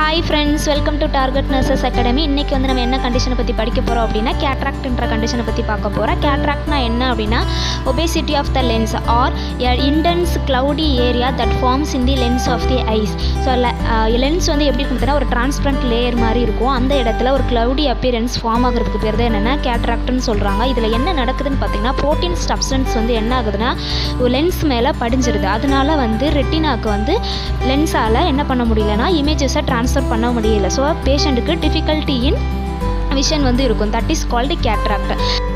hi friends welcome to target nurses academy இன்றைக்கி வந்து நம்ம என்ன கண்டிஷனை பற்றி படிக்க போகிறோம் அப்படின்னா கேட்ராக்ட்ன்ற கண்டிஷனை பற்றி பார்க்க போகிறோம் கேட்ராக்ட்னா என்ன அப்படின்னா opacity of the lens or intense cloudy area that forms in the lens of the eyes so lens வந்து எப்படி இருக்கும் பார்த்தீங்கன்னா ஒரு டிரான்ஸ்பரண்ட் லேயர் மாதிரி இருக்கும் அந்த இடத்துல ஒரு cloudy appearance ஃபார்ம் ஆகிறதுக்கு பேர் தான் என்னென்னா கேட்ராக்ட்னு சொல்கிறாங்க இதில் என்ன நடக்குதுன்னு பார்த்தீங்கன்னா ப்ரோட்டீன் சப்ஸ்டன்ஸ் வந்து என்ன ஆகுதுன்னா லென்ஸ் மேலே படிஞ்சிருது அதனால வந்து ரெட்டினாக்கு வந்து லென்ஸால் என்ன பண்ண முடியலன்னா இமேஜஸை ட்ரான்ஸ்ஃபர் பண்ண முடியல ஸோ பேஷண்ட்டுக்கு டிஃபிகல்ட்டி இன் விஷன் வந்து இருக்கும் தட் இஸ் கால்டு கேட்ராக்ட்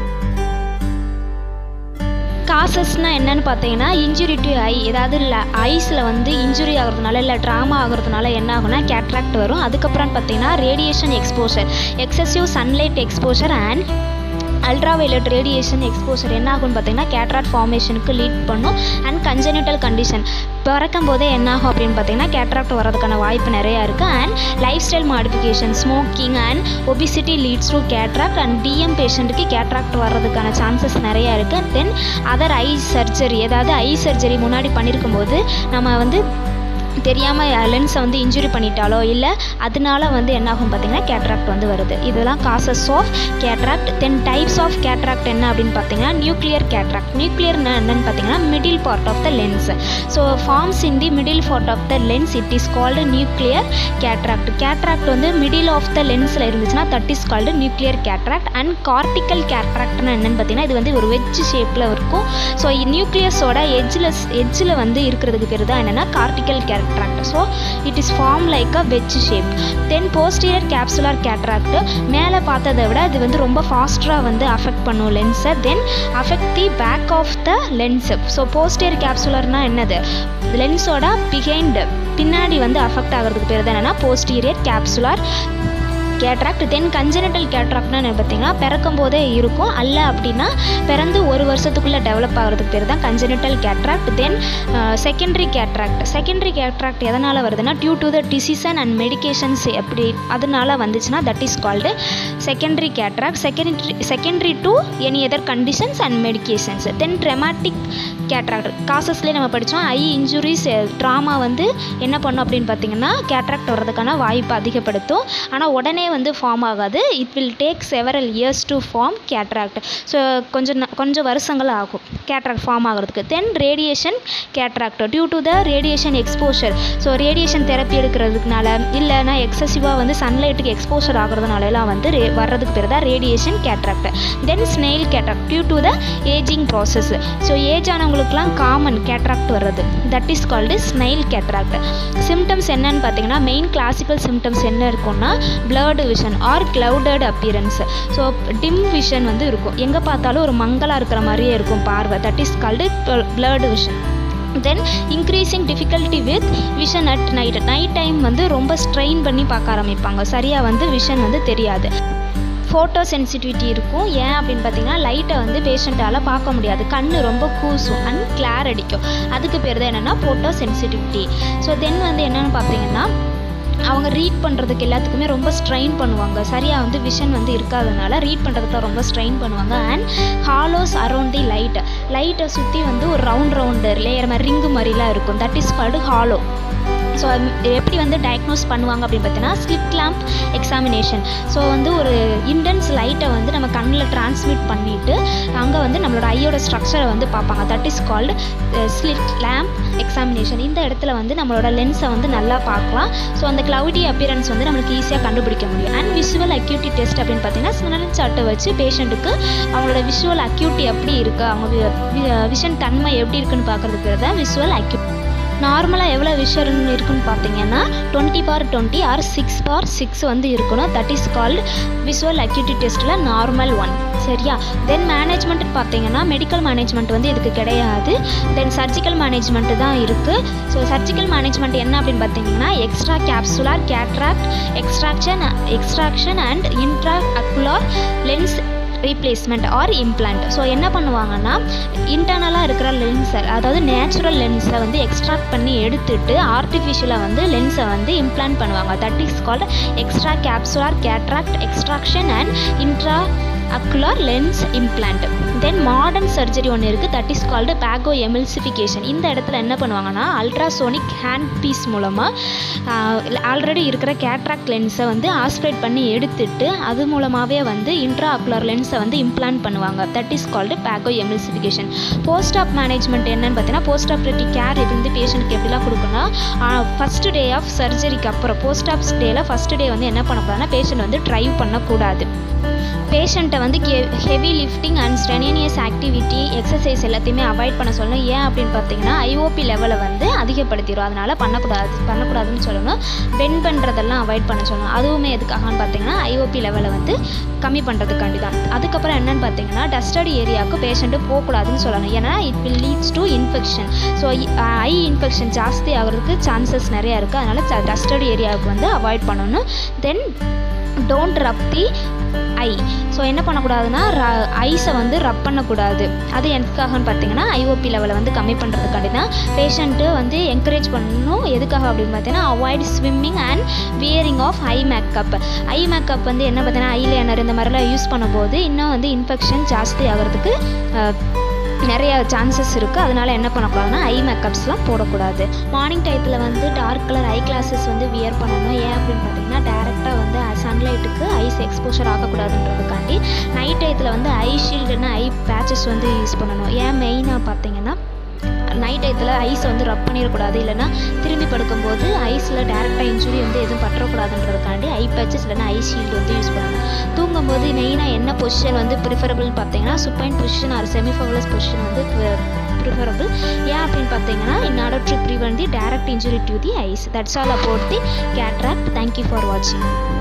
காசஸ்னால் என்னன்னு பார்த்தீங்கன்னா இன்ஜுரி டு ஐ ஏதாவது இல்லை ஐஸில் வந்து இன்ஜுரி ஆகிறதுனால இல்லை ட்ராமா ஆகிறதுனால என்ன ஆகும்னா கேட்ராக்ட் வரும் அதுக்கப்புறம் பார்த்தீங்கன்னா radiation exposure excessive sunlight exposure and ultraviolet radiation exposure என்ன ஆகும்னு பார்த்தீங்கன்னா கேட்ராக்ட் ஃபார்மேஷனுக்கு லீட் பண்ணும் அண்ட் கஞ்சனிட்டல் கண்டிஷன் பிறக்கும் போதே என்ன ஆகும் அப்படின்னு பார்த்தீங்கன்னா கேட்ராக்ட் வரதுக்கான வாய்ப்பு நிறையா இருக்குது and lifestyle modification smoking and obesity leads to cataract and DM பேஷண்ட்டுக்கு கேட்ராக்ட் வர்றதுக்கான சான்சஸ் நிறையா இருக்குது தென் அதர் ஐ சர்ஜரி ஏதாவது ஐ சர்ஜரி முன்னாடி பண்ணியிருக்கும் போது நம்ம வந்து தெரியாமல் லென்ஸை வந்து இன்ஜுரி பண்ணிட்டாலோ இல்லை அதனால வந்து என்ன ஆகும் பார்த்தீங்கன்னா கேட்ராக்ட் வந்து வருது இதெல்லாம் causes of cataract then types of cataract என்ன அப்படின்னு பார்த்தீங்கன்னா நியூக்ளியர் கேட்ராக்ட் நியூக்ளியர்னா என்னன்னு பார்த்தீங்கன்னா middle part of the lens so forms in the middle part of the lens it is called nuclear cataract cataract வந்து மிடில் ஆஃப் த லென்ஸில் இருந்துச்சுன்னா that is called nuclear cataract and cortical கேட்ராக்ட்னா என்னன்னு பார்த்தீங்கன்னா இது வந்து ஒரு வெஜ் ஷேப்பில் இருக்கும் ஸோ நியூக்ளியஸோட எட்ஜில் எட்ஜில் வந்து இருக்கிறதுக்கு பேர் தான் என்னென்னா cortical cataract so it is form like a wedge shape then posterior capsular cataract மேலே பார்த்ததை விட இது வந்து ரொம்ப ஃபாஸ்ட்டாக வந்து அஃபெக்ட் பண்ணும் லென்ஸை then affect the back of the lens so posterior கேப்சுலர்னா என்னது லென்ஸோட பிஹைண்ட் பின்னாடி வந்து அஃபெக்ட் ஆகிறதுக்கு பேர் தான் என்னென்னா posterior capsular cataract then congenital கேட்ராக்ட்னா என்ன பார்த்தீங்கன்னா பிறக்கும் போதே இருக்கும் அல்ல அப்படின்னா பிறந்து ஒரு வருஷத்துக்குள்ளே டெவலப் ஆகிறதுக்கு பேர் தான் congenital cataract then secondary cataract secondary cataract எதனால் வருதுன்னா due to the decision and medications எப்படி அதனால வந்துச்சுன்னா that is called secondary cataract secondary secondary to any other conditions and medications then traumatic cataract காசஸ்லேயே நம்ம படித்தோம் ஐ இன்ஜுரிஸ் ட்ராமா வந்து என்ன பண்ணும் அப்படின்னு பார்த்தீங்கன்னா கேட்ராக்ட் வர்றதுக்கான வாய்ப்பு அதிகப்படுத்தும் ஆனால் உடனே வந்து ஃபார்ம் ஆகாது it will take several years to form cataract so கொஞ்சம் ந- கொஞ்சம் வருஷங்கள் ஆகும் கேட்ராக்ட் ஃபார்ம் ஆகிறதுக்கு then radiation cataract due to the radiation exposure so radiation therapy எடுக்கிறதுனால இல்லைன்னா எக்ஸசிவாக வந்து சன்லைட்டுக்கு எக்ஸ்போஷர் ஆகிறதுனால எல்லாம் வந்து ரே வர்றதுக்கு பேர் தான் radiation cataract then senile cataract due to the aging process so age ஆனவங்களுக்குலாம் காமன் கேட்ராக்ட் வர்றது that is called senile cataract symptoms என்னன்னு பார்த்தீங்கன்னா மெயின் கிளாசிக்கல் சிம்டம்ஸ் என்ன இருக்கும்னா blurred vision or clouded appearance so dim vision வந்து இருக்கும் எங்கே பார்த்தாலும் ஒரு மங்கலாக இருக்கிற மாதிரியே இருக்கும் பார்வை that is called blurred vision then increasing difficulty with vision at night night time வந்து ரொம்ப ஸ்ட்ரெயின் பண்ணி பார்க்க ஆரம்பிப்பாங்க சரியாக வந்து விஷன் வந்து தெரியாது ஃபோட்டோ சென்சிட்டிவிட்டி இருக்கும் ஏன் அப்படின்னு பார்த்தீங்கன்னா லைட்டை வந்து பேஷண்ட்டால் பார்க்க முடியாது கண் ரொம்ப கூசும் அண்ட் கிளார் அடிக்கும் அதுக்கு பேர் தான் என்னென்னா ஃபோட்டோ சென்சிட்டிவிட்டி ஸோ தென் வந்து என்னென்னு பார்த்தீங்கன்னா அவங்க ரீட் பண்ணுறதுக்கு எல்லாத்துக்குமே ரொம்ப ஸ்ட்ரெயின் பண்ணுவாங்க சரியாக வந்து விஷன் வந்து இருக்காதனால ரீட் பண்ணுறதுக்கு ரொம்ப ஸ்ட்ரெயின் பண்ணுவாங்க and halos around the light லைட்டை சுற்றி வந்து ஒரு ரவுண்ட் ரவுண்டு லேயர் மாதிரி ரிங்கு மாதிரிலாம் இருக்கும் that is called halo so எப்படி வந்து டயக்னோஸ் பண்ணுவாங்க அப்படின்னு பார்த்தீங்கன்னா ஸ்லிட் லேம்ப் எக்ஸாமினேஷன் ஸோ வந்து ஒரு இன்டென்ஸ் லைட்டை வந்து நம்ம கண்ணில் டிரான்ஸ்மிட் பண்ணிவிட்டு அங்கே வந்து நம்மளோட ஐயோட ஸ்ட்ரக்சரை வந்து பார்ப்பாங்க that is called slit lamp examination இந்த இடத்துல வந்து நம்மளோட லென்ஸை வந்து நல்லா பார்க்கலாம் ஸோ அந்த cloudy appearance வந்து நம்மளுக்கு ஈஸியாக கண்டுபிடிக்க முடியும் அண்ட் விஷுவல் அக்யூட்டி டெஸ்ட் அப்படின்னு பார்த்தீங்கன்னா ஸ்னல் சார்ட்டை வச்சு பேஷண்ட்டுக்கு அவங்களோட விஷுவல் அக்யூட்டி எப்படி இருக்குது அவங்க விஷன் தன்மை எப்படி இருக்குன்னு பார்க்குறதுக்கு தான் விஷுவல் அக்யூ நார்மலாக எவ்வளோ விஷன் இருக்குன்னு பார்த்தீங்கன்னா twenty bar twenty or six bar six வந்து இருக்கணும் that is called visual acuity டெஸ்ட்டில் நார்மல் ஒன் சரியா தென் மேனேஜ்மெண்ட் பார்த்தீங்கன்னா மெடிக்கல் மேனேஜ்மெண்ட் வந்து இதுக்கு கிடையாது தென் சர்ஜிக்கல் மேனேஜ்மெண்ட் தான் இருக்குது ஸோ சர்ஜிக்கல் மேனேஜ்மெண்ட் என்ன அப்படின்னு பார்த்தீங்கன்னா extra capsular cataract extraction extraction and intra ocular lens replacement or implant so என்ன பண்ணுவாங்கன்னா இன்டர்னலாக இருக்கிற லென்ஸை அதாவது நேச்சுரல் லென்ஸை வந்து எக்ஸ்ட்ராக்ட் பண்ணி எடுத்துட்டு ஆர்டிஃபிஷியலாக வந்து லென்ஸை வந்து இம்ப்ளான்ட் பண்ணுவாங்க that is called extra capsular cataract extraction and intra ocular lens implant then modern surgery ஒன்று இருக்குது that is called phaco emulsification இந்த இடத்துல என்ன பண்ணுவாங்கன்னா அல்ட்ராசோனிக் ஹேண்ட் பீஸ் மூலமாக ஆல்ரெடி இருக்கிற கேட்ராக்ட் லென்ஸை வந்து ஆஸ்பிரேட் பண்ணி எடுத்துட்டு அது மூலமாகவே வந்து இன்ட்ரா ஆக்குலர் லென்ஸை வந்து இம்ப்ளான்ட் பண்ணுவாங்க that is called phaco emulsification post op management என்னன்னு பார்த்தீங்கன்னா போஸ்ட் ஆப்ரேட்டிவ் கேர் வந்து பேஷண்ட்க்கு எப்படிலாம் கொடுக்கணும்னா ஃபஸ்ட்டு டே ஆஃப் சர்ஜரிக்கு அப்புறம் போஸ்ட் ஆப் டேயில் ஃபஸ்ட்டு டே வந்து என்ன பண்ணக்கூடாதுன்னா பேஷண்ட் வந்து ட்ரைவ் பண்ணக்கூடாது பேஷண்ட்டை வந்து கெ heavy lifting and strenuous activity exercise எல்லாத்தையுமே அவாய்ட் பண்ண சொல்லணும் ஏன் அப்படின்னு பார்த்தீங்கன்னா ஐஓபி லெவலை வந்து அதிகப்படுத்திடும் அதனால் பண்ணக்கூடாது பண்ணக்கூடாதுன்னு சொல்லணும் பெண்ட் பண்ணுறதெல்லாம் அவாய்ட் பண்ண சொல்லணும் அதுவுமே எதுக்காகன்னு பார்த்தீங்கன்னா ஐஓபி லெவலை வந்து கம்மி பண்ணுறதுக்காண்டி தான் அதுக்கப்புறம் என்னன்னு பார்த்தீங்கன்னா டஸ்டட் ஏரியாவுக்கு பேஷண்ட்டு போகக்கூடாதுன்னு சொல்லணும் ஏன்னா it will leads to infection so eye infection ஜாஸ்தி ஆகிறதுக்கு சான்சஸ் நிறையா இருக்குது அதனால் டஸ்டட் ஏரியாவுக்கு வந்து அவாய்ட் பண்ணணும் தென் don't rub the I so என்ன பண்ணக்கூடாதுன்னா ஐஸை வந்து ரப் பண்ணக்கூடாது அது எதுக்காகன்னு பார்த்தீங்கன்னா ஐஓபி லெவலை வந்து கம்மி பண்ணுறதுக்காண்டி தான் பேஷண்ட்டு வந்து என்கரேஜ் பண்ணணும் எதுக்காக அப்படின்னு பார்த்தீங்கன்னா avoid swimming and wearing of eye makeup eye makeup வந்து என்ன பார்த்தீங்கன்னா ஐலைனர் இந்த மாதிரிலாம் யூஸ் பண்ணும்போது இன்னும் வந்து இன்ஃபெக்ஷன் ஜாஸ்தி ஆகிறதுக்கு நிறைய சான்சஸ் இருக்குது அதனால் என்ன பண்ணக்கூடாதுன்னா ஐ மேக்கப்ஸ்லாம் போடக்கூடாது மார்னிங் டயத்தில் வந்து டார்க் கலர் ஐ கிளாஸஸ் வந்து வியர் பண்ணணும் ஏன் அப்படின்னு பார்த்தீங்கன்னா டேரெக்டாக வந்து சன்லைட்டுக்கு ஐஸ் எக்ஸ்போஷர் ஆகக்கூடாதுன்றதுக்காண்டி நைட் டயத்தில் வந்து ஐ ஷீல்டுன்னு ஐ பேச்சஸ் வந்து யூஸ் பண்ணணும் ஏன் மெயினாக பார்த்தீங்கன்னா நைட் டயத்தில் ஐஸ் வந்து ரப் பண்ணிடக்கூடாது இல்லைனா திரும்பி படுக்கும்போது ஐஸில் டேரெக்டாக இன்ஜுரி வந்து எதுவும் பற்றக்கூடாதுன்றதுக்காண்டி ஐ பேச்சஸ் இல்லைனா ஐ ஷீல்டு வந்து யூஸ் பண்ணணும் தூங்கும்போது மெயினாக என்ன பொசிஷன் வந்து ப்ரிஃபரபிள் பார்த்தீங்கன்னா supine position or semi fowler's position வந்து ப்ரிஃபரபிள் ஏன் அப்படின்னு பார்த்தீங்கன்னா in order to prevent the direct injury to the eyes that's all about the cataract thank you for வாட்சிங்